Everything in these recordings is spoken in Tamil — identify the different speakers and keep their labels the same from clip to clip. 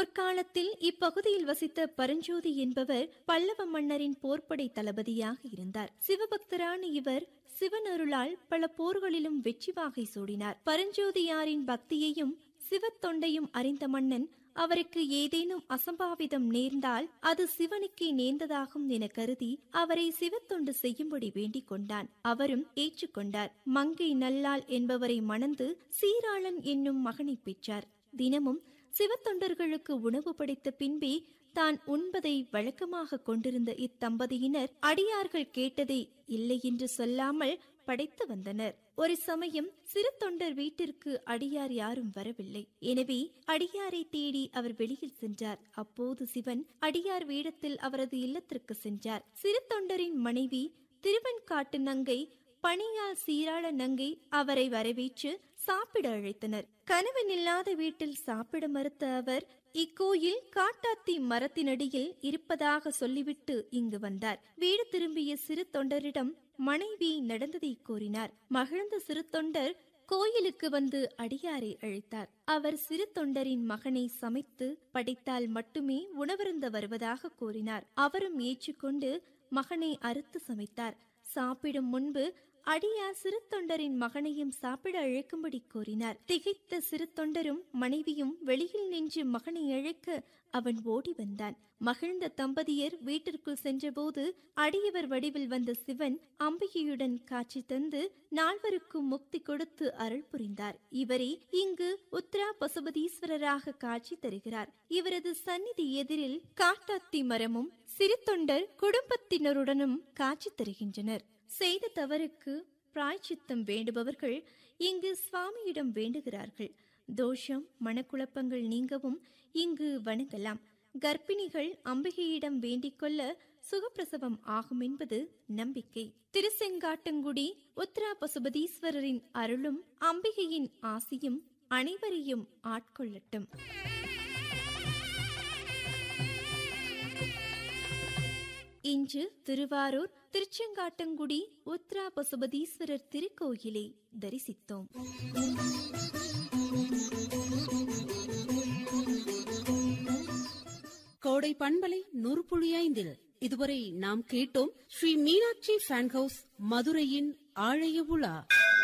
Speaker 1: முற்காலத்தில் இப்பகுதியில் வசித்த பரஞ்சோதி என்பவர் பல்லவ மன்னரின் போர்ப்படை தளபதியாக இருந்தார் சிவபக்தரான இவர் சிவனருளால் பல போர்களிலும் வெற்றி வாகை சூடினார் பரஞ்சோதியாரின் பக்தியையும் சிவத்தொண்டையும் அறிந்த மன்னன் அவருக்கு ஏதேனும் அசம்பாவிதம் நேர்ந்தால் அது சிவனுக்கே நேர்ந்ததாகும் என கருதி அவரை சிவத்தொண்டு செய்யும்படி வேண்டிக் கொண்டான் அவரும் ஏற்றுக்கொண்டார் மங்கை நல்லாள் என்பவரை மணந்து சீராளன் என்னும் மகனை பெற்றார் தினமும் சிவத்தொண்டர்களுக்கு உணவு படைத்த பின்பே தான் உண்பதை வழக்கமாக கொண்டிருந்த இத்தம்பதியினர் அடியார்கள் கேட்டதை இல்லை என்று சொல்லாமல் படைத்து வந்தனர் ஒரு சமயம் சிறு தொண்டர் வீட்டிற்கு அடியார் யாரும் வரவில்லை எனவே அடியாரை தேடி அவர் வெளியில் சென்றார் அப்போது சிவன் அடியார் வேடத்தில் அவரது இல்லத்திற்கு சென்றார் சிறு தொண்டரின் மனைவி திருவெண்காட்டு நங்கை பணியால் சீராள நங்கை அவரை வரவேற்று சாப்பிட அழைத்தனர் கணவன் இல்லாத வீட்டில் சாப்பிட மறுத்த அவர் இக்கோயில் காட்டாத்தி மரத்தினடியில் இருப்பதாக சொல்லிவிட்டு இங்கு வந்தார் வீடு திரும்பிய சிறு தொண்டரிடம் மனைவி நடந்ததை கூறினார் மகிழ்ந்த சிறு தொண்டர் கோயிலுக்கு வந்து அடியாரை அழைத்தார் அவர் சிறு தொண்டரின் மகனை சமைத்து படைத்தால் மட்டுமே உணவருந்த வருவதாக கூறினார் அவரும் ஏற்றுக்கொண்டு மகனை அறுத்து சமைத்தார் சாப்பிடும் முன்பு அடியார் சிறு தொண்டரின் மகனையும் சாப்பிட அழைக்கும்படி கூறினார் திகைத்த சிறு தொண்டரும் மனைவியும் வெளியில் நின்று மகனை அழைக்க அவன் ஓடி வந்தான் மகிழ்ந்த தம்பதியர் வீட்டிற்குள் சென்றபோது அடியவர் வடிவில் வந்த சிவன் அம்பிகையுடன் காட்சி தந்து நால்வருக்கும் முக்தி கொடுத்து அருள் புரிந்தார் இவரே இங்கு உத்ரா பசுபதீஸ்வரராக காட்சி தருகிறார் இவரது சந்நிதி எதிரில் காட்டாத்தி மரமும் சிறு தொண்டர் குடும்பத்தினருடனும் காட்சி தருகின்றனர் செய்த தவறுக்கு பிராய்ச்சித்தம் வேண்டுபவர்கள் இங்கு சுவாமியிடம் வேண்டுகிறார்கள் தோஷம் மனக்குழப்பங்கள் நீங்கவும் இங்கு வணங்கலாம் கர்ப்பிணிகள் அம்பிகையிடம் வேண்டிக் கொள்ள சுகப்பிரசவம் ஆகும் என்பது நம்பிக்கை திருசெங்காட்டங்குடி உத்தரா பசுபதீஸ்வரரின் அருளும் அம்பிகையின் ஆசியும் அனைவரையும் ஆட்கொள்ளட்டும் இன்று திருவாரூர் திருச்செங்காட்டங்குடி உத்ரா பசுபதீஸ்வரர் திருக்கோயிலை தரிசித்தோம்
Speaker 2: கோடை பண்பலை நூறுபுள்ளி இதுவரை நாம் கேட்டோம் ஸ்ரீ மீனாட்சி ஃபேன் ஹவுஸ் மதுரையின் ஆழைய உலா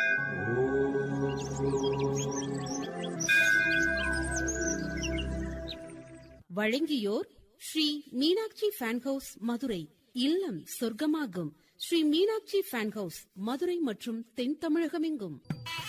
Speaker 2: வழங்கியோர் ஸ்ரீ மீனாட்சி ஃபேன் ஹவுஸ் மதுரை இல்லம் சொர்க்கமாகும் ஸ்ரீ மீனாட்சி ஃபேன் ஹவுஸ் மதுரை மற்றும் தென் தமிழகமெங்கும்